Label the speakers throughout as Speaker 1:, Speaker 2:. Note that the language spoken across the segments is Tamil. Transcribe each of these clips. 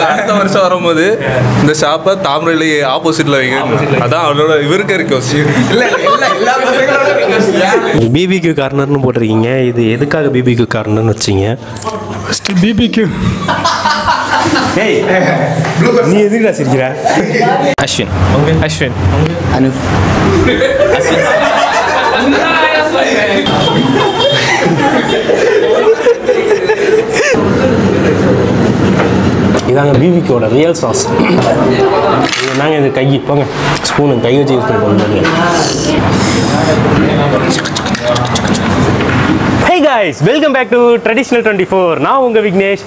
Speaker 1: அடுத்த வருஷம் வரும்போது இந்த ஷாப்பை தாமரையிலேயே ஆப்போசிட்ல வைங்க அதான் அவளோட இவருக்கு ரிக்வஸ்ட்
Speaker 2: பிபிக்யூ கார்னர்னு போட்டிருக்கீங்க இது எதுக்காக பிபிக்யூ கார்னர்னு வச்சீங்க
Speaker 3: ஃபஸ்ட்டு பிபிக்கு
Speaker 2: ஏய் நீ எதுக்குடா சிரிக்கிற
Speaker 4: அஸ்வின் அஸ்வின்
Speaker 5: அனு
Speaker 2: இதாங்க பிபிக்யூட ரியல் சாஸ் இது நாங்கள் இது கை போங்க ஸ்பூனு கை வச்சு யூஸ் பண்ணி போங்க hey guys welcome back to traditional twenty four நான் உங்கள் விக்னேஷ்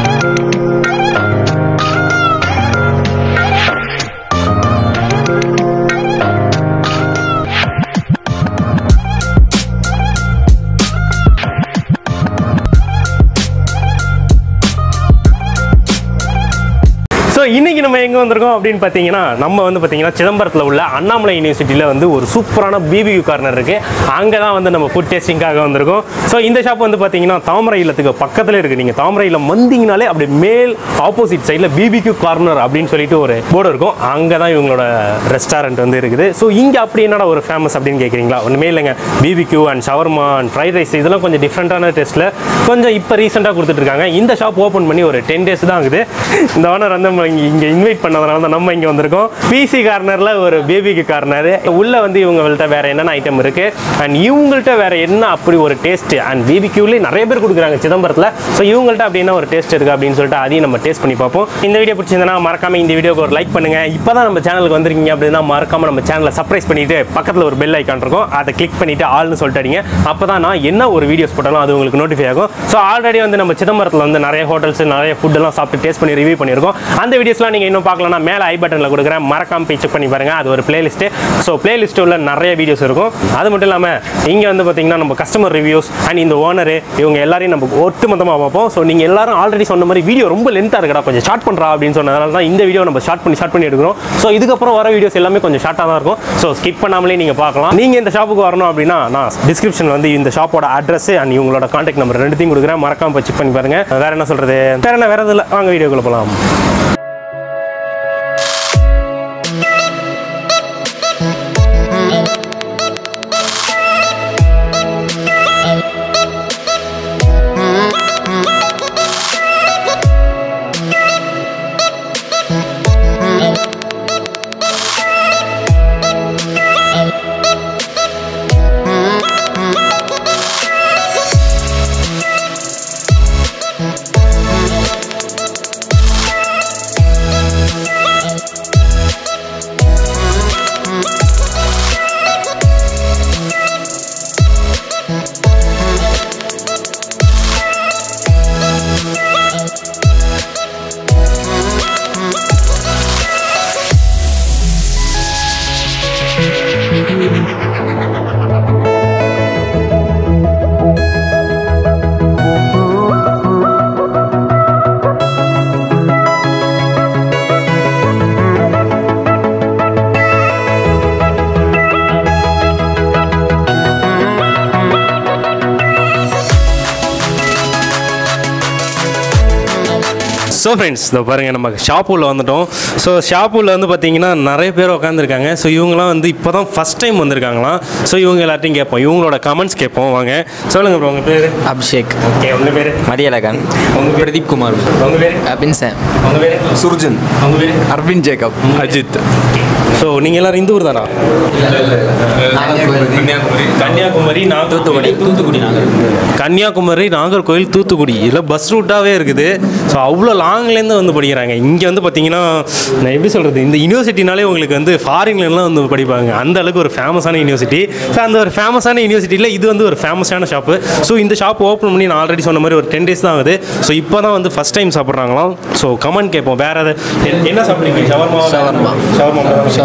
Speaker 2: ஸோ இன்னைக்கு நம்ம எங்கே வந்திருக்கோம் அப்படின்னு பார்த்தீங்கன்னா நம்ம வந்து பார்த்தீங்கன்னா சிதம்பரத்தில் உள்ள அண்ணாமலை யூனிவர்சிட்டியில் வந்து ஒரு சூப்பரான பிபிக்யூ கார்னர் இருக்குது அங்கே தான் வந்து நம்ம ஃபுட் டேஸ்டிங்காக வந்திருக்கோம் ஸோ இந்த ஷாப் வந்து பார்த்தீங்கன்னா தாமரை இல்லத்துக்கு பக்கத்தில் இருக்குது நீங்கள் தாமரை இல்லம் வந்தீங்கனாலே அப்படி மேல் ஆப்போசிட் சைடில் பிபிக்யூ கார்னர் அப்படின்னு சொல்லிட்டு ஒரு போர்டு இருக்கும் அங்கே தான் இவங்களோட ரெஸ்டாரண்ட் வந்து இருக்குது ஸோ இங்கே அப்படி என்னடா ஒரு ஃபேமஸ் அப்படின்னு கேட்குறீங்களா ஒன்றுமே இல்லைங்க BBQ and shawarma and fried rice இதெல்லாம் கொஞ்சம் டிஃப்ரெண்ட்டான டேஸ்ட்டில் கொஞ்சம் இப்போ ரீசெண்டாக கொடுத்துட்ருக்காங்க இந்த ஷாப் ஓப்பன் பண்ணி ஒரு டென் டேஸ் தான் ஆகுது இந்த ஓனர் வந்து நம்ம இங்கே இங்கே இன்வைட் பண்ணதுனால தான் நம்ம இங்கே வந்திருக்கோம் பிசி கார்னரில் ஒரு பேபிக்கு கார்னர் உள்ளே வந்து இவங்கள்ட்ட வேறு என்னென்ன ஐட்டம் இருக்குது அண்ட் இவங்கள்ட்ட வேறு என்ன அப்படி ஒரு டேஸ்ட் அண்ட் பிபிக்யூலே நிறைய பேர் கொடுக்குறாங்க சிதம்பரத்தில் ஸோ இவங்கள்ட்ட அப்படின்னா ஒரு டேஸ்ட் இருக்குது அப்படின்னு சொல்லிட்டு அதையும் நம்ம டேஸ்ட் பண்ணி பார்ப்போம் இந்த வீடியோ பிடிச்சிருந்தனா மறக்காம இந்த வீடியோக்கு ஒரு லைக் பண்ணுங்க இப்போ தான் நம்ம சேனலுக்கு வந்திருக்கீங்க அப்படின்னா மறக்காம நம்ம சேனலை சப்ஸ்கிரைப் பண்ணிட்டு பக்கத்தில் ஒரு பெல் ஐக்கான் இருக்கும் அதை கிளிக் பண்ணிட்டு ஆள்னு சொல்லிட்டு அடிங்க அப்போ தான் நான் என்ன ஒரு வீடியோஸ் போட்டாலும் அது உங்களுக்கு நோட்டிஃபை ஆகும் ஸோ ஆல்ரெடி வந்து நம்ம சிதம்பரத்தில் வந்து நிறைய ஹோட்டல்ஸ் நிறைய ஃபுட் எல்லாம் சாப்பிட்டு டேஸ்ட் பண்ணி ரிவ்யூ பண்ணியிருக்கோம் அந்த வீடியோஸ்லாம் நீங்கள் இன்னும் பார்க்கலன்னா மேலே ஐ பட்டனில் கொடுக்குறேன் மறக்காம போய் செக் பண்ணி பாருங்க அது ஒரு பிளேலிஸ்ட்டு ஸோ பிளேலிஸ்ட் உள்ள நிறைய வீடியோஸ் இருக்கும் அது மட்டும் இல்லாமல் இங்கே வந்து பார்த்தீங்கன்னா நம்ம கஸ்டமர் ரிவ்யூஸ் அண்ட் இந்த ஓனரு இவங்க எல்லாரையும் நம்ம ஒட்டு மொத்தமாக பார்ப்போம் ஸோ நீங்கள் எல்லாரும் ஆல்ரெடி சொன்ன மாதிரி வீடியோ ரொம்ப லென்த்தாக இருக்கடா கொஞ்சம் ஷார்ட் பண்ணுறா அப்படின்னு சொன்னதால தான் இந்த வீடியோ நம்ம ஷார்ட் பண்ணி ஷார்ட் பண்ணி எடுக்கிறோம் ஸோ இதுக்கப்புறம் வர வீடியோஸ் எல்லாமே கொஞ்சம் ஷார்ட்டாக தான் இருக்கும் ஸோ ஸ்கிப் பண்ணாமலே நீங்கள் பார்க்கலாம் நீங்கள் இந்த ஷாப்புக்கு வரணும் அப்படின்னா நான் டிஸ்கிரிப்ஷன் வந்து இந்த ஷாப்போட அட்ரஸ் அண்ட் இவங்களோட காண்டாக்ட் நம்பர் ரெண்டுத்தையும் கொடுக்குறேன் மறக்காம போய் செக் பண்ணி பாருங்க வேற என்ன சொல்றது வேற என்ன வேற எதுவும் இல்லை வாங்க வீடியோக்குள்ள போகலாம் ஸோ ஃப்ரெண்ட்ஸ் இதோ பாருங்கள் நம்ம ஷாப் உள்ள வந்துட்டோம் ஸோ ஷாப் உள்ள வந்து பார்த்தீங்கன்னா நிறைய பேர் உட்காந்துருக்காங்க ஸோ இவங்கலாம் வந்து இப்போ தான் ஃபஸ்ட் டைம் வந்திருக்காங்களாம் ஸோ இவங்க எல்லார்ட்டையும் கேட்போம் இவங்களோட கமெண்ட்ஸ் கேட்போம் வாங்க சொல்லுங்கள் ப்ரோ உங்கள் பேர்
Speaker 5: அபிஷேக்
Speaker 2: ஓகே உங்கள் பேர்
Speaker 5: மதியழகன்
Speaker 2: உங்கள் பிரதீப் குமார் உங்கள் பேர்
Speaker 5: அபின் சாம்
Speaker 2: உங்கள் பேர்
Speaker 1: சுர்ஜன்
Speaker 2: உங்கள் பேர்
Speaker 5: அரவிந்த் ஜேக்கப்
Speaker 1: அஜித்
Speaker 2: ஸோ நீங்கள் எல்லாரும் இந்த ஊர் தானா
Speaker 1: கன்னியாகுமரி
Speaker 2: கன்னியாகுமரி நாகர்கோவில்
Speaker 5: தூத்துக்குடி நாங்கள்
Speaker 2: கன்னியாகுமரி நாகர்கோவில் தூத்துக்குடி இதில் பஸ் ரூட்டாகவே இருக்குது ஸோ அவ்வளோ லாங்லேருந்து வந்து படிக்கிறாங்க இங்கே வந்து பார்த்தீங்கன்னா நான் எப்படி சொல்கிறது இந்த யூனிவர்சிட்டினாலே உங்களுக்கு வந்து ஃபாரின்லாம் வந்து படிப்பாங்க அந்த அளவுக்கு ஒரு ஃபேமஸான யூனிவர்சிட்டி ஸோ அந்த ஒரு ஃபேமஸான யூனிவர்சிட்டியில் இது வந்து ஒரு ஃபேமஸான ஷாப்பு ஸோ இந்த ஷாப் ஓப்பன் பண்ணி நான் ஆல்ரெடி சொன்ன மாதிரி ஒரு டென் டேஸ் தான் ஆகுது ஸோ இப்போ தான் வந்து ஃபஸ்ட் டைம் சாப்பிட்றாங்களாம் ஸோ கமெண்ட் கேட்போம் வேறு எது என்ன சாப்பிட்றீங்க shawarma
Speaker 5: shawarma.
Speaker 2: Shawarma
Speaker 5: shawarma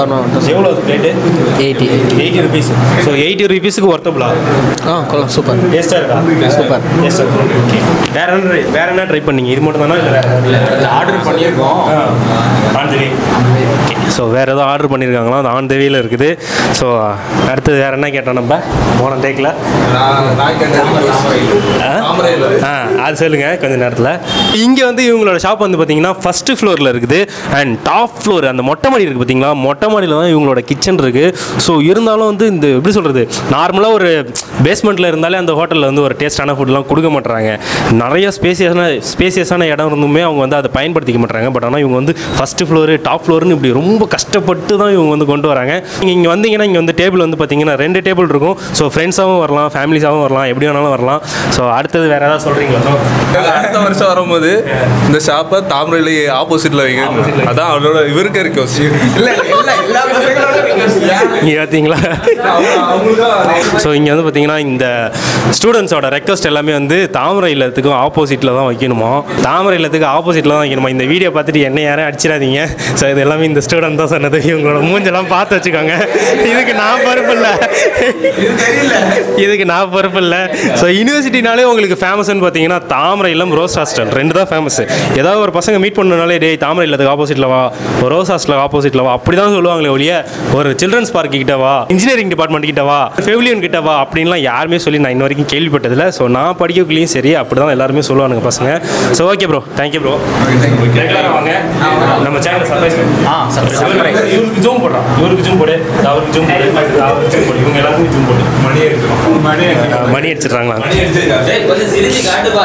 Speaker 4: shawarma மட்டும்
Speaker 2: எவ்வளோ plate
Speaker 4: eighty
Speaker 2: eighty rupees so eighty ருபீஸுக்கு ஒர்த்தபிளா
Speaker 4: ஆ கொள்ளலாம் சூப்பர்
Speaker 2: டேஸ்ட்டாக இருக்கா
Speaker 4: சூப்பர்
Speaker 2: டேஸ்ட்டாக ஓகே வேற என்ன try- வேற என்ன ட்ரை பண்ணீங்க இது மட்டும் தானா இல்லை வேற
Speaker 5: ஆர்டர் பண்ணியிருக்கோம்
Speaker 2: ஆன் தி ஸோ வேறு ஏதோ ஆர்டர் பண்ணியிருக்காங்களா அது ஆன் த வேல இருக்குது ஸோ அடுத்தது வேறு என்ன கேட்டோம் நம்ம போன டேக்கில்
Speaker 1: நான் நான் கேட்டேன் தாமரையில்
Speaker 2: ஆ அது சொல்லுங்கள் கொஞ்ச நேரத்தில் இங்கே வந்து இவங்களோட ஷாப் வந்து பார்த்தீங்கன்னா ஃபஸ்ட்டு ஃப்ளோரில் இருக்குது அண்ட் டாப் ஃப்ளோர் அந்த மொட்டை மாடி இருக்குது பார்த்தீங்களா மொட்டை மாடியில் தான் இவங்களோட கிச்சன் இருக்குது ஸோ இருந்தாலும் வந்து இந்த எப்படி சொல்கிறது நார்மலாக ஒரு பேஸ்மெண்ட்டில் இருந்தாலே அந்த ஹோட்டலில் வந்து ஒரு டேஸ்டான ஃபுட்லாம் கொடுக்க மாட்டுறாங்க நிறைய ஸ்பேசியஸான ஸ்பேசியஸான இடம் இருந்துமே அவங்க வந்து அதை பயன்படுத்திக்க மாட்டாங்க பட் ஆனால் இவங்க வந்து ஃபஸ்ட்டு ஃப்ளோரு டாப் ஃப்ளோர்னு இப்படி ரொம்ப கஷ்டப்பட்டு தான் இவங்க வந்து கொண்டு வராங்க நீங்கள் இங்கே வந்தீங்கன்னா இங்கே வந்து டேபிள் வந்து பார்த்தீங்கன்னா ரெண்டு டேபிள் இருக்கும் ஸோ ஃப்ரெண்ட்ஸாகவும் வரலாம் ஃபேமிலிஸாகவும் வரலாம் எப்படி வேணாலும் வரலாம் ஸோ அடுத்தது வேறு ஏதாவது சொல்கிறீங்களா
Speaker 1: அடுத்த வருஷம் வரும்போது இந்த ஷாப்பை தாமரையிலேயே ஆப்போசிட்ல வைங்க அதான் அவரோட இவருக்கு ரிக்வஸ்ட் இல்ல எல்லா எல்லா பசங்களோட request.
Speaker 2: இங்கே பார்த்தீங்களா ஸோ இங்கே வந்து பார்த்தீங்கன்னா இந்த ஸ்டூடெண்ட்ஸோட ரெக்வஸ்ட் எல்லாமே வந்து தாமரை இல்லத்துக்கும் ஆப்போசிட்டில் தான் வைக்கணுமா தாமரை இல்லத்துக்கு ஆப்போசிட்டில் தான் வைக்கணுமா இந்த வீடியோ பார்த்துட்டு என்ன யாரும் அடிச்சிடாதீங்க ஸோ இது எல்லாமே இந்த ஸ்டூடெண்ட் தான் சொன்னது இவங்களோட மூஞ்செல்லாம் பார்த்து வச்சுக்கோங்க இதுக்கு நான் பொறுப்பு இல்லை இதுக்கு நான் பொறுப்பு இல்லை ஸோ யூனிவர்சிட்டினாலே உங்களுக்கு ஃபேமஸ்னு பார்த்தீங்கன்னா தாமரை இல்லம் ரோஸ் ஹாஸ்டல் ரெண்டு தான் ஃபேமஸ் ஏதாவது ஒரு பசங்க மீட் பண்ணனாலே டேய் தாமரை இல்லத்துக்கு ஆப்போசிட்டில் வா ஒரு ரோஸ் ஹாஸ்டல் ஆப்போசிட்டில் வா அப்படி தான் சொல்லுவாங்களே ஒழிய ஒரு சில்ட்ரன்ஸ் பார்க் கிட்ட வா இன்ஜினியரிங் டிபார்ட்மெண்ட் கிட்ட வா ஃபெவிலியன் கிட்ட வா அப்படின்லாம் யாருமே சொல்லி நான் இன்ன வரைக்கும் கேள்விப்பட்டதில்ல ஸோ நான் படிக்கக்குள்ளேயும் சரி அப்படி தான் எல்லாருமே சொல்லுவானுங்க பசங்க so okay bro thank you bro வாங்க நம்ம சேனல் சர்ப்ரைஸ்
Speaker 5: ஆ சர்ப்ரைஸ்
Speaker 2: இவருக்கு ஜூம் போடுறான் இவருக்கு ஜூம் போடு அவருக்கு ஜூம் போடு அவருக்கு ஜூம் போடு இவங்க எல்லாருக்கும் ஜூம் போடு
Speaker 1: மணி எடுக்கிறோம் மணி எடுக்கிறோம்
Speaker 2: மணி அடிச்சிடுறாங்களா
Speaker 1: மணி எடுத்து
Speaker 5: கொஞ்சம் சிரிச்சு காட்டுப்பா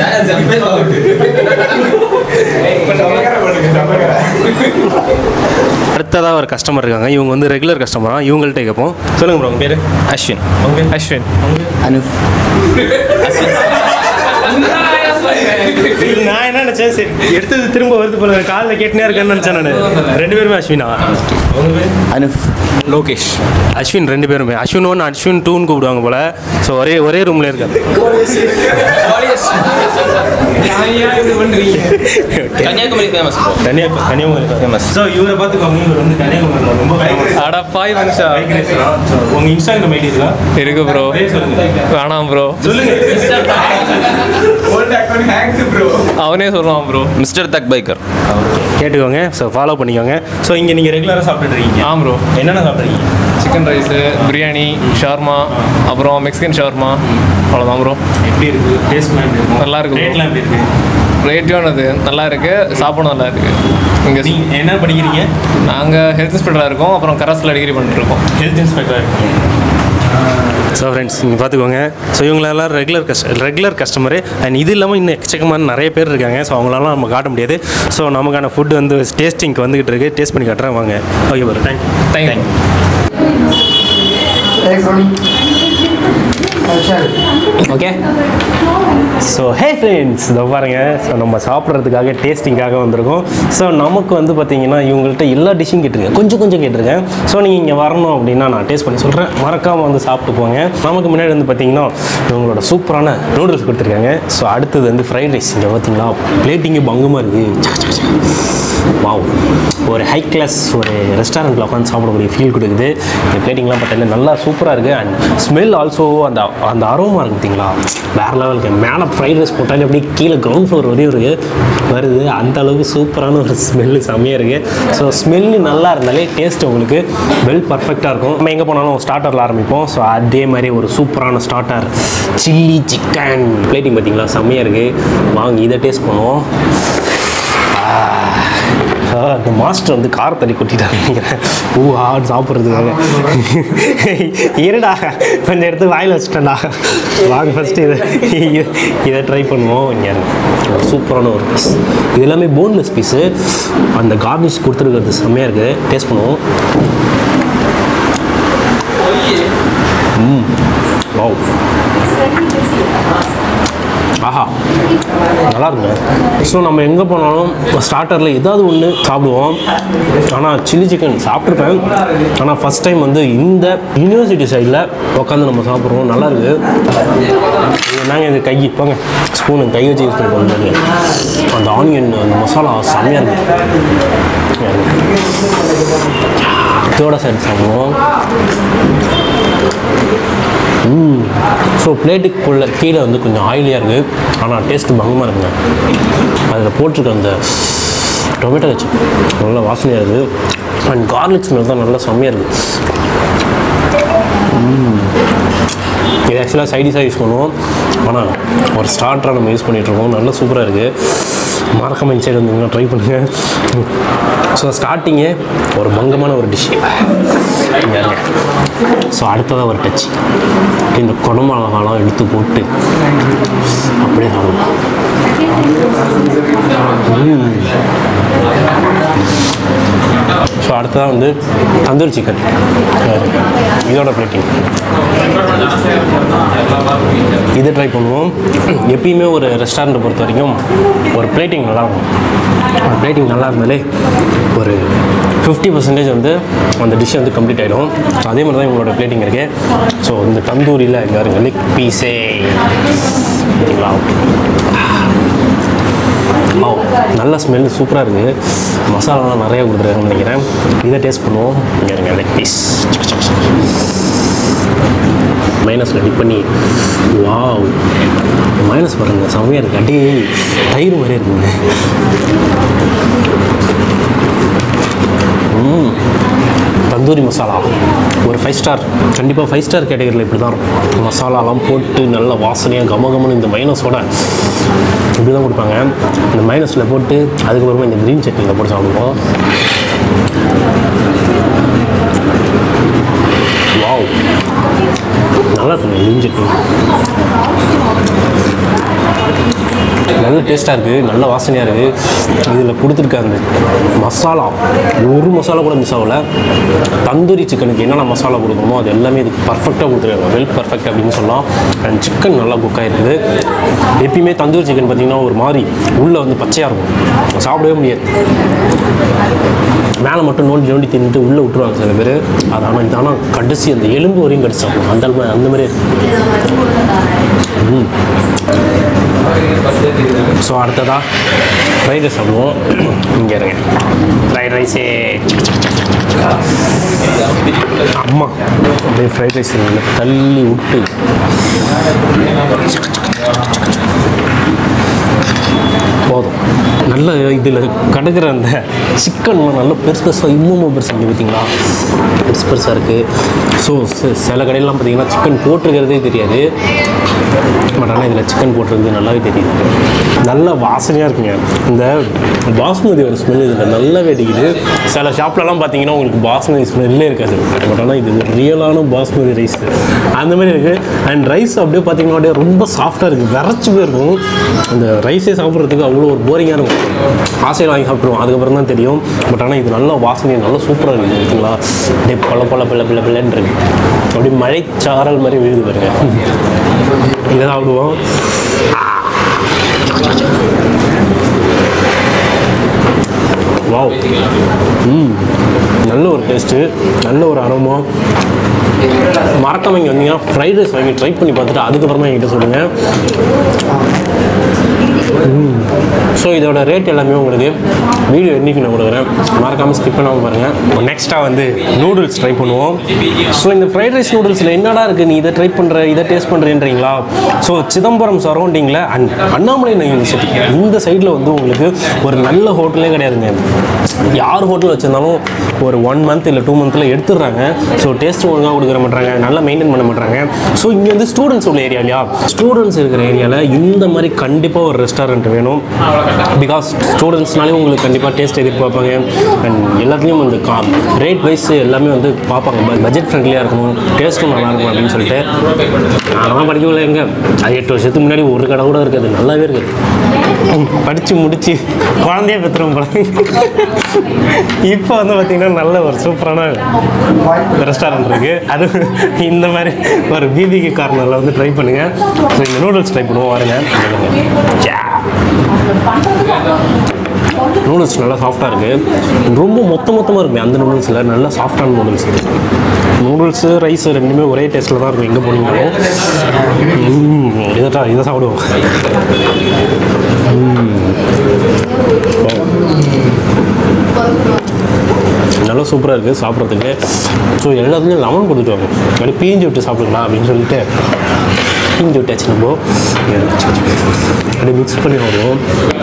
Speaker 2: அடுத்ததாக ஒரு கஸ்டமர் இருக்காங்க இவங்க வந்து ரெகுலர் கஸ்டமரா இவங்கள்ட்ட கேட்போம் சொல்லுங்க ப்ரோ உங்க பேர்
Speaker 4: அஸ்வின் அஸ்வின்
Speaker 5: அனுப்
Speaker 2: நான் என்ன நினச்சேன் சரி எடுத்தது திரும்ப வருது போல காலில் கேட்டுனே இருக்கேன்னு நினச்சேன் நான் ரெண்டு பேருமே அஸ்வினா உங்க பேர்
Speaker 5: அனுப்
Speaker 4: லோகேஷ்
Speaker 2: அஸ்வின் ரெண்டு பேருமே அஸ்வின் ஒன் அஸ்வின் டூன்னு கூப்பிடுவாங்க போல ஸோ ஒரே ஒரே ரூமில் இருக்காது
Speaker 4: கன்னியாகுமரி ஃபேமஸ்
Speaker 2: கன்னியா கன்னியாகுமரி ஃபேமஸ் ஸோ இவரை பார்த்துக்கோங்க இவர் வந்து கன்னியாகுமரியில் ரொம்ப ஃபேமஸ்
Speaker 4: அட பாய் மனுஷா
Speaker 2: பைக் ரேஸ்லாம் உங்கள் இன்ஸ்டாகிராம் ஐடி இருக்கா
Speaker 4: இருக்கு ப்ரோ
Speaker 2: பேர் சொல்லுங்க
Speaker 4: வேணாம் ப்ரோ
Speaker 2: சொல்லுங்க
Speaker 4: அவனே சொல்லுவான் ப்ரோ மிஸ்டர் தக் பைக்கர்
Speaker 2: கேட்டுக்கோங்க ஸோ ஃபாலோ பண்ணிக்கோங்க ஸோ இங்கே நீங்கள் ரெகுலராக சாப்பிட்டுட்டு இருக்கீங்க
Speaker 4: ஆ ப்ரோ
Speaker 2: என்னென்ன சாப்பிட்றீங்க
Speaker 4: சிக்கன் ரைஸு பிரியாணி ஷவர்மா அப்புறம் மெக்சிகன் ஷவர்மா அவ்வளோதான் ப்ரோ
Speaker 2: எப்படி இருக்கு டேஸ்ட்லாம் எப்படி இருக்கு
Speaker 4: நல்லா இருக்கு bro.
Speaker 2: ரேட்லாம் எப்படி இருக்கு
Speaker 4: ரேட்டும் அது நல்லா இருக்கு சாப்பாடும் நல்லா இருக்கு இங்கே
Speaker 2: நீங்கள் என்ன படிக்கிறீங்க
Speaker 4: நாங்கள் ஹெல்த் இன்ஸ்பெக்டராக இருக்கோம் அப்புறம் கரஸில் டிகிரி பண்ணிட்டு இருக்கோம்
Speaker 2: ஹெல்த் இன்ஸ்பெக்டர் இருக்கீங்க ஸோ ஃப்ரெண்ட்ஸ் நீங்கள் பார்த்துக்கோங்க ஸோ இவங்களெல்லாம் ரெகுலர் கஸ்ட ரெகுலர் கஸ்டமரு அண்ட் இது இல்லாமல் இன்னும் எக்கச்சக்கமான நிறைய பேர் இருக்காங்க ஸோ அவங்களெல்லாம் நம்ம காட்ட முடியாது ஸோ நமக்கான ஃபுட் வந்து டேஸ்டிங்க்கு வந்துகிட்டு இருக்கு டேஸ்ட் பண்ணி காட்டுறேன் வாங்க okay bro thank you
Speaker 4: thank you
Speaker 2: okay so hey friends இதை பாருங்க ஸோ நம்ம சாப்பிட்றதுக்காக டேஸ்டிங்காக வந்திருக்கோம் ஸோ நமக்கு வந்து பார்த்தீங்கன்னா இவங்கள்ட்ட எல்லா டிஷ்ஷும் கேட்டிருக்கேன் கொஞ்சம் கொஞ்சம் கேட்டிருக்கேன் ஸோ நீங்கள் இங்கே வரணும் அப்படின்னா நான் டேஸ்ட் பண்ணி சொல்கிறேன் மறக்காமல் வந்து சாப்பிட்டு போங்க நமக்கு முன்னாடி வந்து பார்த்தீங்கன்னா இவங்களோட சூப்பரான நூடுல்ஸ் கொடுத்துருக்காங்க ஸோ அடுத்தது வந்து ஃப்ரைட் ரைஸ் இங்கே பார்த்தீங்களா பிளேட்டிங்கு பங்கமாக இருக்குது வாவ் ஒரு ஹை கிளாஸ் ஒரு ரெஸ்டாரண்ட்டில் உட்காந்து சாப்பிடக்கூடிய ஃபீல் கொடுக்குது இந்த பிளேட்டிங்லாம் பார்த்தீங்கன்னா நல்லா சூப்பராக இருக்குது அண்ட் ஸ்மெல் ஆல்சோ அந்த அந்த அரோமா இருக்குது பார்த்தீங்களா வேறு லெவலுக்கு மேலே ஃப்ரைட் ரைஸ் போட்டாலே அப்படியே கீழே கிரவுண்ட் ஃப்ளோர் வரையும் இருக்குது வருது அந்த அளவுக்கு சூப்பரான ஒரு ஸ்மெல்லு செம்மையாக இருக்குது ஸோ ஸ்மெல்லு நல்லா இருந்தாலே டேஸ்ட் உங்களுக்கு வெல் பர்ஃபெக்டாக இருக்கும் நம்ம எங்கே போனாலும் ஸ்டார்டரில் ஆரம்பிப்போம் ஸோ அதே மாதிரி ஒரு சூப்பரான ஸ்டார்டர் சில்லி சிக்கன் பிளேட்டிங் பார்த்தீங்களா செம்மையாக இருக்குது வாங்கி இதை டேஸ்ட் பண்ணுவோம் ஆ, அந்த மாஸ்டர் வந்து கார் தள்ளி கொட்டிட்டாங்க நினைக்கிறேன் ஊ ஆடு சாப்பிட்றதுக்காக இருடா கொஞ்சம் எடுத்து வாயில் வச்சுட்டேன்டா வாங்க ஃபஸ்ட்டு இதை இ- இதை ட்ரை பண்ணுவோம் இங்கே ஒரு சூப்பரான ஒரு பீஸ் இது எல்லாமே போன்லெஸ் பீஸு அந்த கார்னிஷ் கொடுத்துருக்கிறது செம்மையாக இருக்குது டேஸ்ட் பண்ணுவோம் ம் வாவ் ஆஹா நல்லா இருக்குங்க ஸோ நம்ம எங்கே போனாலும் ஸ்டார்டரில் ஏதாவது ஒன்று சாப்பிடுவோம் ஆனால் சில்லி சிக்கன் சாப்பிட்ருப்பேன் ஆனால் ஃபஸ்ட் டைம் வந்து இந்த யூனிவர்சிட்டி சைடில் உட்காந்து நம்ம சாப்பிட்றோம் நல்லா இருக்கு நாங்கள் இது கை போங்க ஸ்பூனு கை வச்சு யூஸ் பண்ணி பண்ணுறது அந்த ஆனியன் அந்த மசாலா செம்மையாக இருக்கு இதோட சேர்த்து சாப்பிடுவோம் ஸோ பிளேட்டுக்குள்ளே கீழே வந்து கொஞ்சம் ஆயிலியாக இருக்குது ஆனால் டேஸ்ட்டு பங்கமாக இருக்குங்க அதில் போட்டிருக்க அந்த டொமேட்டோ வச்சு நல்லா வாசனையாக இருக்குது அண்ட் கார்லிக் ஸ்மெல் தான் நல்லா செம்மையாக இருக்குது ம். இது ஆக்சுவலாக சைடிஷாக யூஸ் பண்ணுவோம் ஆனால் ஒரு ஸ்டார்டராக நம்ம யூஸ் பண்ணிகிட்ருக்கோம் நல்லா சூப்பராக இருக்குது மறக்காம இந்த சைடு வந்தீங்கன்னா ட்ரை பண்ணுங்கள் ஸோ ஸ்டார்டிங்கே ஒரு பங்கமான ஒரு டிஷ் இங்கே இருங்க ஸோ அடுத்ததாக ஒரு டச் இந்த குடமிளகாலாம் எடுத்து போட்டு அப்படியே சாப்பிடுவோம் ஸோ அடுத்ததாக வந்து தந்தூரி சிக்கன் இதோட பிளேட்டிங் இதை ட்ரை பண்ணுவோம் எப்பயுமே ஒரு ரெஸ்டாரண்ட்டை பொறுத்த வரைக்கும் ஒரு பிளேட்டிங் நல்லாயிருக்கும் ஒரு பிளேட்டிங் நல்லா இருந்தாலே ஒரு ஃபிஃப்டி பர்சன்டேஜ் வந்து அந்த டிஷ் வந்து கம்ப்ளீட் ஆகிடும் அதே மாதிரி தான் இவங்களோட பிளேட்டிங் இருக்குது ஸோ இந்த தந்தூரியில் இங்கே இருங்க லெக் பீஸே ஓ நல்ல ஸ்மெல் சூப்பராக இருக்குது மசாலாலாம் நிறைய கொடுத்துருக்காங்கன்னு நினைக்கிறேன் இதை டேஸ்ட் பண்ணுவோம் இங்கே இருங்க லெக் பீஸ் மைனஸில் டிப் பண்ணி வாவ் மைனஸ் பாருங்க செம்மையாக இருக்குது அடி தயிர் மாதிரி இருக்குங்க ம் தந்தூரி மசாலா ஒரு ஃபைவ் ஸ்டார் கண்டிப்பாக ஃபைவ் ஸ்டார் கேட்டகரியில் இப்படி தான் இருக்கும் மசாலாலாம் போட்டு நல்ல வாசனையாக கம கமன்னு இந்த மைனஸோட இப்படி தான் கொடுப்பாங்க இந்த மைனஸில் போட்டு அதுக்கப்புறமா இந்த க்ரீன் சட்னியில் போட்டு சாப்பிடுவோம் வாவ் நல்லா இருக்குங்க க்ரீன் சட்னி நல்ல டேஸ்ட்டாக இருக்குது நல்ல வாசனையாக இருக்குது இதில் கொடுத்துருக்க அந்த மசாலா ஒரு மசாலா கூட மிஸ் ஆகலை தந்தூரி சிக்கனுக்கு என்னென்ன மசாலா கொடுக்கணுமோ அது எல்லாமே இதுக்கு பர்ஃபெக்டாக கொடுத்துருக்காங்க வெல் பர்ஃபெக்ட் அப்படின்னு சொல்லலாம் அண்ட் சிக்கன் நல்லா குக் ஆகிருக்குது எப்பயுமே தந்தூரி சிக்கன் பார்த்திங்கன்னா ஒரு மாதிரி உள்ளே வந்து பச்சையாக இருக்கும் சாப்பிடவே முடியாது மேலே மட்டும் நோண்டி நோண்டி தின்னுட்டு உள்ளே விட்டுருவாங்க சில பேர் அது ஆனால் இந்த ஆனால் கடைசி அந்த எலும்பு வரையும் கடிச்சு சாப்பிடும் அந்த அளவு- அந்த மாதிரி ம் ஸோ அடுத்ததாக ஃப்ரைட் ரைஸ் சாப்பிடுவோம் இங்கே இருங்க ஃப்ரைட் ரைஸே அம்மா அப்படியே ஃப்ரைட் ரைஸ் தள்ளி விட்டு போதும் நல்ல இதில் கிடக்கிற அந்த சிக்கன்லாம் நல்ல பெருசு பெருசாக இன்னமும் பெருசு இங்கே பார்த்தீங்களா பெருசு பெருசாக இருக்குது ஸோ சில கடையிலலாம் பார்த்தீங்கன்னா சிக்கன் போட்டிருக்கிறதே தெரியாது பட் ஆனால் இதில் சிக்கன் போட்டிருக்கிறது நல்லாவே தெரியுது நல்ல வாசனையாக இருக்குங்க இந்த பாஸ்மதியோட ஸ்மெல் இதில் நல்லாவே அடிக்குது சில ஷாப்லலாம் பார்த்தீங்கன்னா உங்களுக்கு பாஸ்மதி ஸ்மெல்லே இருக்காது பட் ஆனால் இது ரியலான பாஸ்மதி ரைஸ் அந்த மாதிரி இருக்குது அண்ட் ரைஸ் அப்படியே பார்த்தீங்கன்னா அப்படியே ரொம்ப சாஃப்டாக இருக்குது விரைச்சி போயிருக்கும் அந்த ரைஸே சாப்பிட்றதுக்கு அவ்வளோ ஒரு போரிங்காக இருக்கும் ஆசையில் வாங்கி சாப்பிட்ருவோம் அதுக்கப்புறம் தான் தெரியும் பட் ஆனால் இது நல்ல வாசனை நல்லா சூப்பராக இருக்குது இருக்குங்களா அப்படியே பல பல பிள்ளை பிள்ளை பிள்ளைன்னு இருக்கு அப்படியே மழைச்சாரல் மாதிரி விழுது பாருங்க இதை சாப்பிடுவோம் வாவ் ம் நல்ல ஒரு டேஸ்ட்டு நல்ல ஒரு அரோமா மறக்காம இங்கே வந்தீங்கன்னா ஃப்ரைட் ரைஸ் வாங்கி ட்ரை பண்ணி பார்த்துட்டு அதுக்கப்புறமா என்கிட்ட சொல்லுங்கள் ஸோ இதோட ரேட் எல்லாமே உங்களுக்கு வீடியோ என்னைக்கு நான் கொடுக்குறேன் மறக்காமல் ஸ்கிப் பண்ணாமல் பாருங்கள் நெக்ஸ்ட்டாக வந்து நூடுல்ஸ் ட்ரை பண்ணுவோம் ஸோ இந்த ஃப்ரைட் ரைஸ் நூடுல்ஸில் என்னடா இருக்குது நீ இதை ட்ரை பண்ணுற இதை டேஸ்ட் பண்ணுறேன்றீங்களா ஸோ சிதம்பரம் சரௌண்டிங்கில் அண்ட் அண்ணாமலை யூனிவர்சிட்டி இந்த சைடில் வந்து உங்களுக்கு ஒரு நல்ல ஹோட்டலே கிடையாதுங்க யார் ஹோட்டல் வச்சுருந்தாலும் ஒரு ஒன் மந்த் இல்லை டூ மந்த்தில் எடுத்துடுறாங்க ஸோ டேஸ்ட் ஒழுங்காக கொடுக்குற மாட்டாங்க நல்லா மெயின்டைன் பண்ண மாட்டாங்க ஸோ இங்கே வந்து ஸ்டூடெண்ட்ஸ் உள்ள ஏரியா இல்லையா ஸ்டூடெண்ட்ஸ் இருக்கிற ஏரியாவில் இந்த மாதிரி கண்டிப்பாக ஒரு ரெஸ்டாரண்ட் வேணும் பிகாஸ் ஸ்டூடெண்ட்ஸ்னாலே உங்களுக்கு கண்டிப்பாக டேஸ்ட் எதிர்பார்ப்பாங்க அண்ட் எல்லாத்துலேயும் வந்து கா ரேட் வைஸ் எல்லாமே வந்து பார்ப்பாங்க பட்ஜெட் ஃப்ரெண்ட்லியாக இருக்கணும் டேஸ்ட்டும் நல்லா இருக்கும் அப்படின்னு சொல்லிட்டு நான் படிக்கவில்லை எங்க அது எட்டு வருஷத்துக்கு முன்னாடி ஒரு கடை கூட இருக்காது நல்லாவே இருக்குது படித்து முடித்து குழந்தைய பெற்றுரும் போல இப்போ வந்து பார்த்திங்கன்னா நல்ல ஒரு சூப்பரான ரெஸ்டாரண்ட் இருக்குது அது இந்த மாதிரி ஒரு பிபிக்கு கார்னரில் வந்து ட்ரை பண்ணுங்கள் ஸோ இந்த நூடுல்ஸ் ட்ரை பண்ணுவோம் வாருங்க நூடுல்ஸ் நல்லா சாஃப்டாக இருக்குது ரொம்ப மொத்த மொத்தமாக இருக்குமே அந்த நூடுல்ஸில் நல்லா சாஃப்டான நூடுல்ஸ் நூடுல்ஸு ரைஸ் ரெண்டுமே ஒரே டேஸ்ட்டில் தான் இருக்கும் எங்கே போனீங்களும் ம், இதை இதை சாப்பிடுவோம் ம். நல்லா அவ்வளோ சூப்பராக இருக்குது சாப்பிட்றதுக்கு ஸோ எல்லாத்துலேயும் லெமன் கொடுத்துருவாங்க அப்படியே பீஞ்சு விட்டு சாப்பிடுங்களா அப்படின்னு சொல்லிட்டு பீஞ்சு விட்டாச்சு நம்ம அப்படியே மிக்ஸ் பண்ணி வருவோம்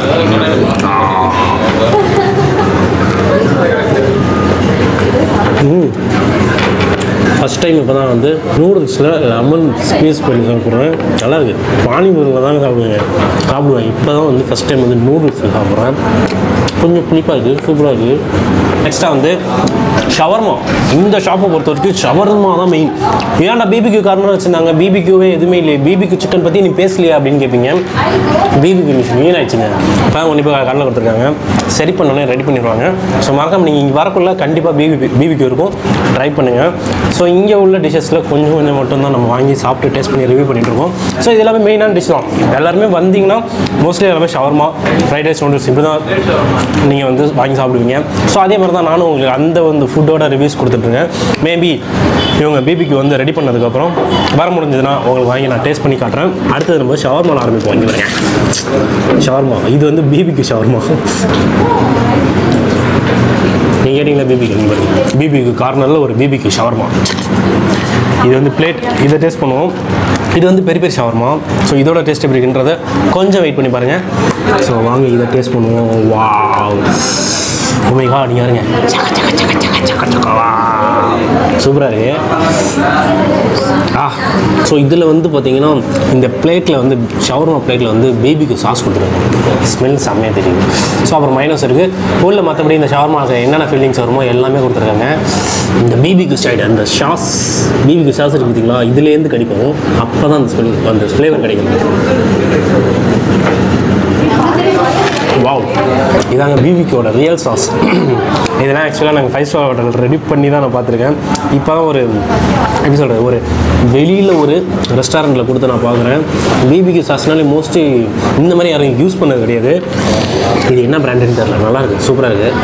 Speaker 2: ஃபஸ்ட் டைம் இப்போ தான் வந்து நூடுல்ஸில் லெமன் ஸ்பீஸ் பண்ணி சாப்பிட்றேன் நல்லா இருக்குது பானிபூரியில் தான் சாப்பிடுவேன் சாப்பிடுவேன் இப்போ தான் வந்து ஃபஸ்ட் டைம் வந்து நூடுல்ஸில் சாப்பிட்றேன் கொஞ்சம் புளிப்பாக இருக்குது சூப்பராக இருக்குது நெக்ஸ்ட்டாக வந்து ஷவர்மா இந்த ஷாப்பை பொறுத்த வரைக்கும் ஷவர்மா தான் மெயின் ஏன்டா பிபிக்யூ காரணம் வச்சுருந்தாங்க பிபிக்யூவே எதுவுமே இல்லை பிபிக்யூ சிக்கன் பற்றி நீ பேசலையா அப்படின்னு கேட்பீங்க பிபிக்யூ மிஷின் வீண் ஆயிடுச்சுங்க இப்போ ஒன்று இப்போ கடலில் கொடுத்துருக்காங்க சரி பண்ணோன்னே ரெடி பண்ணிடுவாங்க ஸோ மறக்காம நீங்கள் இங்கே வரக்குள்ள கண்டிப்பாக பிபி பிபிக்யூ இருக்கும் ட்ரை பண்ணுங்கள் ஸோ இங்கே உள்ள டிஷ்ஷஸில் கொஞ்சம் கொஞ்சம் மட்டும் தான் நம்ம வாங்கி சாப்பிட்டு டேஸ்ட் பண்ணி ரிவ்யூ பண்ணிட்டு இருக்கோம் ஸோ இது எல்லாமே மெயினான டிஷ் தான் எல்லாருமே வந்தீங்கன்னா மோஸ்ட்லி எல்லாமே ஷவர்மா ஃப்ரைட் ரைஸ் நூடுல்ஸ் இப்படி தான் நீங்கள் வந்து வாங்கி சாப்பிடுவீங்க ஸோ அதே மாதிரி தான் நானும் உங்களுக்கு அந்த வந்து ஃபுட்டோட ரிவ்யூஸ் கொடுத்துட்ருக்கேன் மேபி இவங்க பிபிக்கு வந்து ரெடி பண்ணதுக்கப்புறம் வர முடிஞ்சதுன்னா உங்களுக்கு வாங்கி நான் டேஸ்ட் பண்ணி காட்டுறேன் அடுத்தது நம்ம ஷவர்மா ஆரம்பிப்போம் இங்கே பாருங்க ஷவர்மா இது வந்து பிபிக்கு ஷவர்மா நீங்கள் கேட்டிங்களா பிபிக்கு இங்கே பாருங்க பிபிக்கு கார்னரில் ஒரு பிபிக்கு ஷவர்மா இது வந்து பிளேட் இதை டேஸ்ட் பண்ணுவோம் இது வந்து பெரிய பெரிய ஷவர்மா ஸோ இதோட டேஸ்ட் எப்படி இருக்குன்றதை கொஞ்சம் வெயிட் பண்ணி பாருங்கள் ஸோ வாங்க இதை டேஸ்ட் பண்ணுவோம் வா உமைகா நீங்கள் இருங்க சூப்பராக இருக்கு ஆ ஸோ இதில் வந்து பார்த்தீங்கன்னா இந்த பிளேட்டில் வந்து ஷவர்மா பிளேட்டில் வந்து பேபிக்கு சாஸ் கொடுத்துருக்காங்க ஸ்மெல் செம்மையாக தெரியுது ஸோ அப்புறம் மைனஸ் இருக்குது உள்ள மற்றபடி இந்த ஷவர்மாவுக்கு என்னென்ன ஃபீலிங்ஸ் வருமோ எல்லாமே கொடுத்துருக்காங்க இந்த பிபிக்கு சைடு அந்த ஷாஸ் பிபிக்கு சாஸ் இருக்கு பார்த்தீங்களா இதுலேருந்து கிடைக்கும் அப்போ தான் அந்த ஸ்மெல் அந்த ஃப்ளேவர் கிடைக்கும் வாவ் இதாங்க பிபிக்கோட ரியல் சாஸ் இதெல்லாம் ஆக்சுவலாக நாங்கள் ஃபைவ் ஸ்டார் ஹோட்டல் ரெடி பண்ணி தான் நான் பார்த்துருக்கேன் இப்போ தான் ஒரு எப்படி சொல்கிறது ஒரு வெளியில் ஒரு ரெஸ்டாரண்ட்டில் கொடுத்து நான் பார்க்குறேன் பிபிக்கு சாஸ்னாலே மோஸ்ட்லி இந்த மாதிரி யாரும் யூஸ் பண்ணது கிடையாது இது என்ன பிராண்டுன்னு தெரியல நல்லா இருக்கு சூப்பராக இருக்குது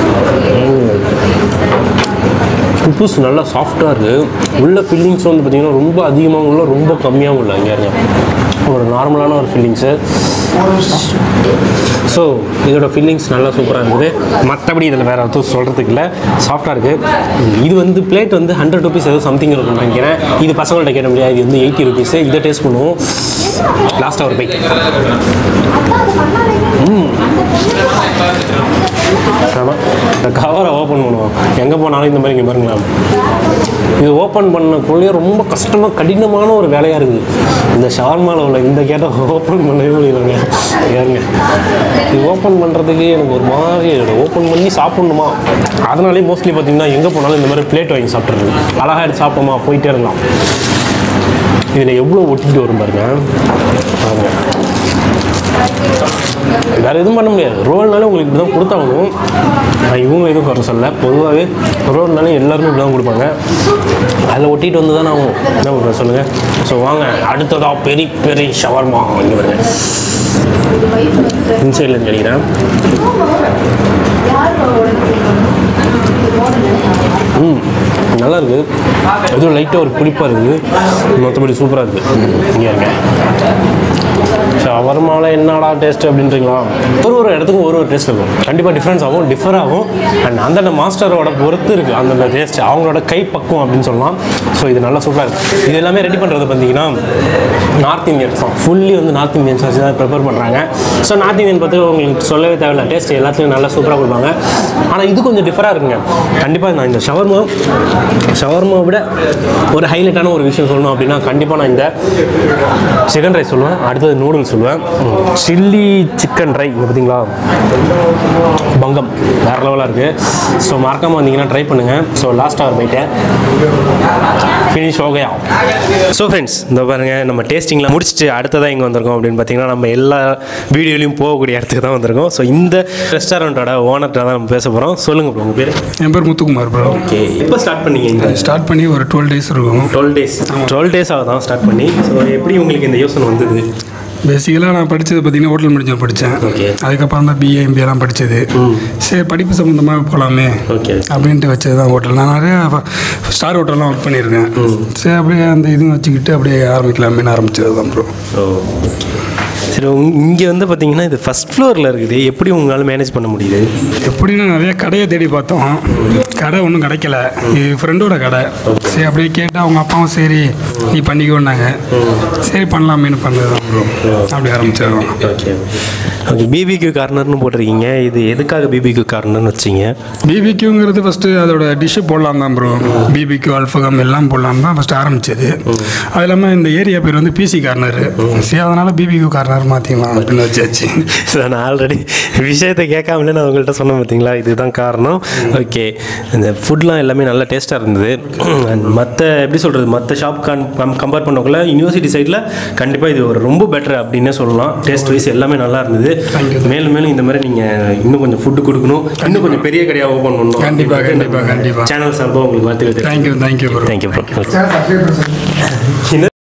Speaker 2: உப்புஸ் நல்லா சாஃப்டாக இருக்குது உள்ள ஃபில்லிங்ஸ் வந்து பார்த்திங்கன்னா ரொம்ப அதிகமாகவும் இல்லை ரொம்ப கம்மியாகவும் இல்லை இங்கே இருங்க ஒரு நார்மலான ஒரு ஃபில்லிங்ஸு ஸோ இதோட ஃபில்லிங்ஸ் நல்லா சூப்பராக இருக்குது மற்றபடி இதில் வேறு எதுவும் சொல்கிறதுக்கு இல்லை சாஃப்டாக இருக்குது இது வந்து பிளேட் வந்து ஹண்ட்ரட் ருபீஸ் ஏதோ சம்திங் இருக்கும்னு நினைக்கிறேன் இது பசங்கள்ட்ட கேட்ட முடியாது இது வந்து எயிட்டி ருபீஸு இதை டேஸ்ட் பண்ணுவோம் லாஸ்ட்டாக ஒரு பைக் ஆமாம் இந்த கவரை ஓப்பன் பண்ணுவோம் எங்கே போனாலும் இந்த மாதிரி இங்கே பாருங்களேன் இது ஓப்பன் பண்ணக்குள்ளேயே ரொம்ப கஷ்டமாக கடினமான ஒரு வேலையாக இருக்குது இந்த ஷவர்மாவில் உள்ள இந்த கேட்டை ஓப்பன் பண்ணவே முடியலங்க ஏறுங்க இது ஓப்பன் பண்ணுறதுக்கு எனக்கு ஒரு மாதிரி ஓப்பன் பண்ணி சாப்பிட்ணுமா அதனாலே மோஸ்ட்லி பார்த்தீங்கன்னா எங்கே போனாலும் இந்த மாதிரி பிளேட் வாங்கி சாப்பிட்றது அழகாக எடுத்து சாப்பிட்டோமா போயிட்டே இருக்கலாம் இதில் எவ்வளோ ஒட்டிட்டு வரும் பாருங்க பாருங்க வேறு எதுவும் பண்ண முடியாது ரோல்னாலே உங்களுக்கு இப்படி தான் கொடுத்தாகணும் நான் இவங்க எதுவும் குறை சொல்ல பொதுவாகவே ரோல்னாலே எல்லாருமே இப்படி தான் கொடுப்பாங்க அதில் ஒட்டிட்டு வந்து தான் ஆகும் என்ன பண்ணுறேன் சொல்லுங்கள் ஸோ வாங்க அடுத்ததாக பெரிய பெரிய ஷவர்மா இங்கே வருங்க இன்சைட்லேருந்து கிடைக்கிறேன் ம் நல்லா இருக்குது எதுவும் லைட்டாக ஒரு புளிப்பாக இருக்குது மற்றபடி சூப்பராக இருக்குது இங்கே இருங்க ஷவர்மாவில் என்னடா டேஸ்ட் அப்படின்றீங்களா ஒரு ஒரு இடத்துக்கும் ஒரு ஒரு டேஸ்ட் இருக்கும் கண்டிப்பாக டிஃப்ரென்ஸ் ஆகும் டிஃபர் ஆகும் அண்ட் அந்தந்த மாஸ்டரோட பொறுத்து இருக்குது அந்தந்த டேஸ்ட் அவங்களோட கை பக்குவம் அப்படின்னு சொல்லலாம் ஸோ இது நல்லா சூப்பராக இருக்குது இது எல்லாமே ரெடி பண்ணுறது பார்த்தீங்கன்னா நார்த் இந்தியன்ஸ் தான் ஃபுல்லி வந்து நார்த் இந்தியன்ஸ் வச்சு தான் ப்ரிப்பேர் பண்ணுறாங்க ஸோ நார்த் இந்தியன் பற்றி உங்களுக்கு சொல்லவே தேவையில்ல டேஸ்ட் எல்லாத்துலையும் நல்லா சூப்பராக கொடுப்பாங்க ஆனால் இது கொஞ்சம் டிஃபராக இருக்குங்க கண்டிப்பாக நான் இந்த ஷவர்மா ஷவர்மா விட ஒரு ஹைலைட்டான ஒரு விஷயம் சொல்லணும் அப்படின்னா கண்டிப்பாக நான் இந்த சிக்கன் ரைஸ் சொல்லுவேன் அடுத்தது நூடுல்ஸ் சொல்லுவேன் சில்லி சிக்கன் ட்ரை இங்கே பார்த்தீங்களா பங்கம் வேறு லெவலாக இருக்குது ஸோ மறக்காமல் வந்தீங்கன்னா ட்ரை பண்ணுங்கள் ஸோ லாஸ்ட்டாக ஒரு போயிட்டேன் ஃபினிஷ் ஓகையா ஸோ ஃப்ரெண்ட்ஸ் இந்த பாருங்கள் நம்ம டேஸ்டிங்கில் முடிச்சுட்டு அடுத்ததாக இங்கே வந்திருக்கோம் அப்படின்னு பார்த்தீங்கன்னா நம்ம எல்லா வீடியோலையும் போகக்கூடிய இடத்துக்கு தான் வந்திருக்கோம் ஸோ இந்த ரெஸ்டாரண்ட்டோட ஓனர்கிட்ட தான் நம்ம பேச போகிறோம் சொல்லுங்கள் ப்ரோ உங்கள் பேர்
Speaker 3: என் பேர் முத்துக்குமார் ப்ரோ
Speaker 2: ஓகே எப்போ ஸ்டார்ட் பண்ணீங்க இந்த
Speaker 3: ஸ்டார்ட் பண்ணி ஒரு டுவெல் டேஸ் இருக்கும்
Speaker 2: டுவெல் டேஸ் டுவெல் டேஸாக தான் ஸ்டார்ட் பண்ணி ஸோ எப்படி உங்களுக்கு இந்த யோசனை வந்தது
Speaker 3: பேசிக்கலாக நான் படித்தது பார்த்தீங்கன்னா ஹோட்டல் மேனேஜர் படித்தேன்
Speaker 2: Okay.
Speaker 3: அதுக்கப்புறம் தான் பிஏ எம்பிஏலாம் படித்தது சரி படிப்பு சம்மந்தமாக போகலாமே
Speaker 2: ஓகே
Speaker 3: அப்படின்ட்டு வச்சது தான் ஹோட்டல் நான் நிறையா ஸ்டார் ஹோட்டல்லாம் ஒர்க் பண்ணியிருக்கேன் சரி அப்படியே அந்த இதுவும் வச்சுக்கிட்டு அப்படியே ஆரம்பிக்கலாமேன்னு ஆரம்பிச்சது தான் ப்ரோ
Speaker 2: ஓ சரி இங்கே வந்து பார்த்தீங்கன்னா இது ஃபஸ்ட் ஃப்ளோரில் இருக்குது எப்படி உங்களால் மேனேஜ் பண்ண முடியுது
Speaker 3: எப்படின்னு நிறைய கடையை தேடி பார்த்தோம் கடை ஒன்றும் கிடைக்கல இது ஃப்ரெண்டோட கடை சரி அப்படியே கேட்டால் அவங்க அப்பாவும் சரி நீ பண்ணிக்கோன்னாங்க சரி பண்ணலாமேன்னு பண்ணது தான் ப்ரோ அப்படி ஆரம்பிச்சிடுறோம்
Speaker 2: ஓகே ஓகே பிபிக்யூ கார்னர்னு போட்டிருக்கீங்க இது எதுக்காக பிபிக்யூ கார்னர்னு வச்சிங்க
Speaker 3: பிபிக்யூங்கிறது ஃபஸ்ட்டு அதோட டிஷ்ஷு போடலாம் தான் ப்ரோ பிபிக்யூ அல்ஃபகம் எல்லாம் போடலாம் தான் ஃபஸ்ட்டு ஆரம்பிச்சது அது இல்லாமல் இந்த ஏரியா பேர் வந்து பிசி கார்னர் சரி அதனால் பிபிக்யூ கார்னர் மாற்றிக்கலாம் அப்படின்னு வச்சாச்சு
Speaker 2: ஸோ நான் ஆல்ரெடி விஷயத்தை கேட்காமலே நான் உங்கள்கிட்ட சொன்னேன் பார்த்தீங்களா இதுதான் காரணம் ஓகே இந்த ஃபுட்லாம் எல்லாமே நல்லா டேஸ்ட்டாக இருந்தது அண்ட் மற்ற எப்படி சொல்கிறது மற்ற ஷாப் கம் கம்பேர் பண்ணக்குள்ள யூனிவர்சிட்டி சைடில் கண்டிப்பாக இது ஒரு ரொம்ப பெட்டர் அப்படின்னே சொல்லலாம் டேஸ்ட் வைஸ் எல்லாமே நல்லா இருந்தது மேலும் மேலும் இந்த மாதிரி நீங்கள் இன்னும் கொஞ்சம் ஃபுட்டு கொடுக்கணும் இன்னும் கொஞ்சம் பெரிய கடையாக ஓப்பன் பண்ணணும்
Speaker 3: கண்டிப்பா, கண்டிப்பா, கண்டிப்பா.
Speaker 2: சேனல் சார்பாக உங்களுக்கு வாழ்த்துக்கள்
Speaker 3: thank you thank you bro
Speaker 2: thank you bro